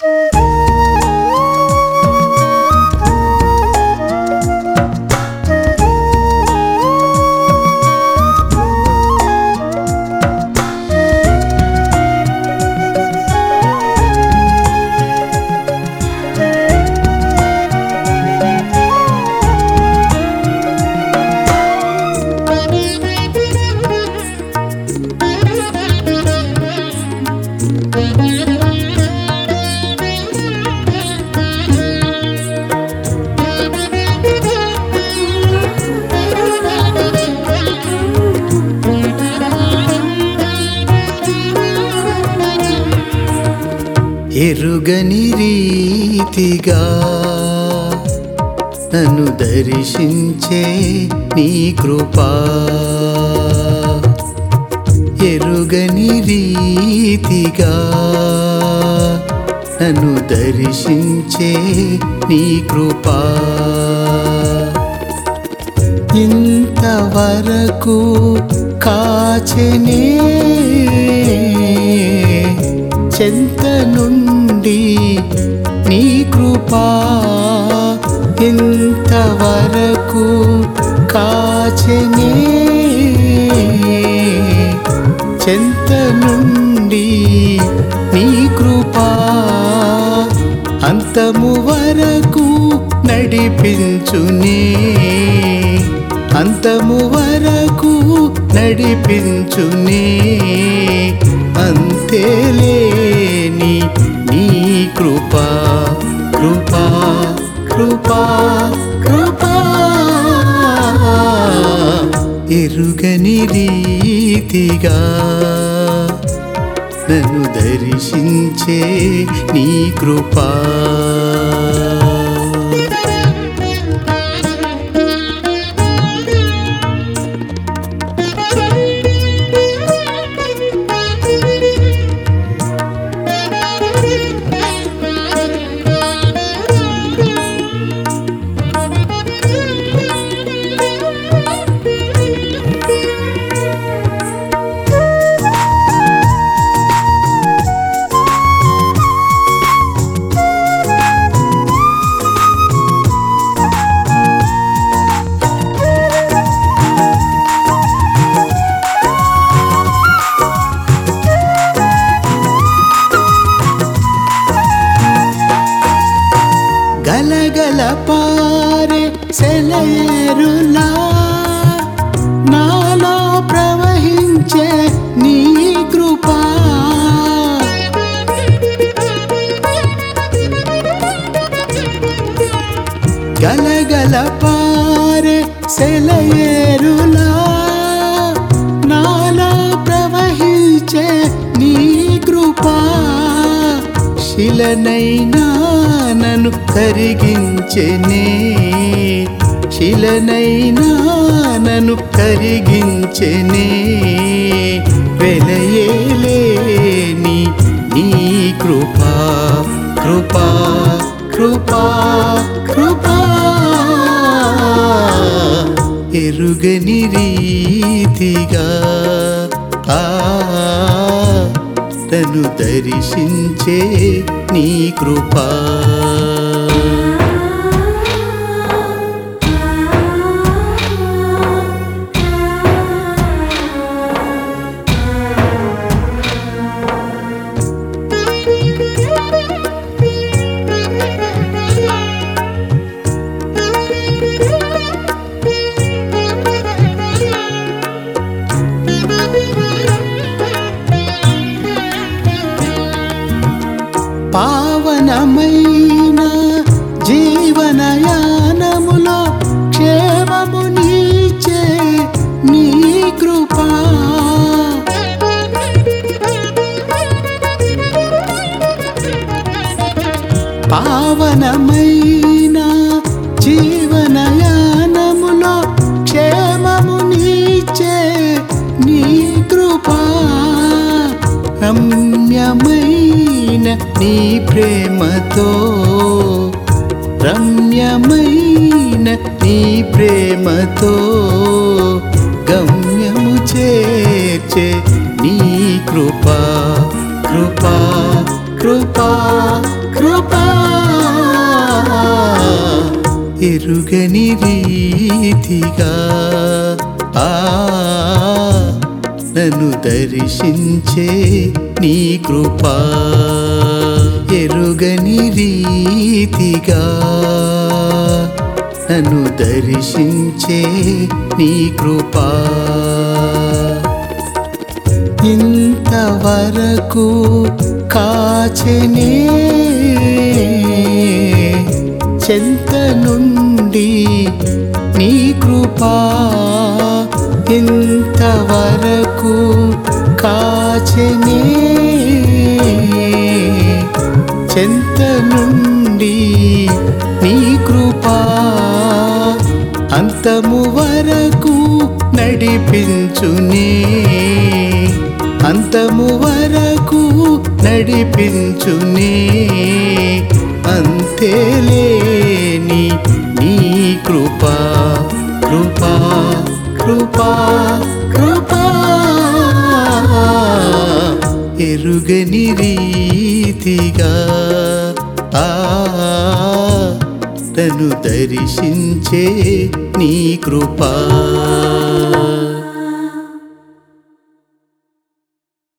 ఎరుగని రీతిగా నన్ను దర్శించే నీ కృపా ఎరుగని రీతిగా నన్ను దర్శించే నీ కృపా ఇంతవరకు కాచెనే చెంత నుండి నీ కృపా ఇంతవరకు కాచెనే చెంత నుండి నీ కృపా అంతము వరకు నడిపించునే అంతము వరకు నడిపించునే అంతేలేని నీ కృపా కృపా కృపా కృపా ఎరుగని రీతిగా నన్ను దర్శించే నీ కృపా గలగల పారే సెలయేరులా నాలో ప్రవహించే నీ కృపా గలగల పారే సెలయేరులా నాలో ప్రవహించే నీ కృపా శిలనైనా నన్ను కరిగించెనే శిలనైనా నన్ను కరిగించెనే వెలయేలేని నీ కృపా కృపా కృపా కృపా ఎరుగని రీతిగా ఆ తను దర్శించే నీ కృపా పావనమైన జీవనయానములో క్షేమము నీచే నీ కృపా పావనమైన జీవనయానములో క్షేమము నీచే నీ కృపా రమ్యమైన నీ ప్రేమతో రమ్యమైన నీ ప్రేమతో గమ్యము చేర్చే నీ కృపా కృపా కృపా కృపా ఎరుగని రీతిగా ఆ నన్ను దర్శించే నీ కృపా ఎరుగని రీతిగా నన్ను దర్శించే నీ కృపా ఇంతవరకు కాచనే చెంత నుండి నీ కృపా ఇంతవరకు కాచనే చెంత నుండి నీ కృపా అంతము వరకు నడిపించునే అంతము వరకు నడిపించునే అంతేలేని నీ కృపా కృపా కృపా కృపా ఎరుగని రీతిగా ఆ తను దర్శించే నీ కృపా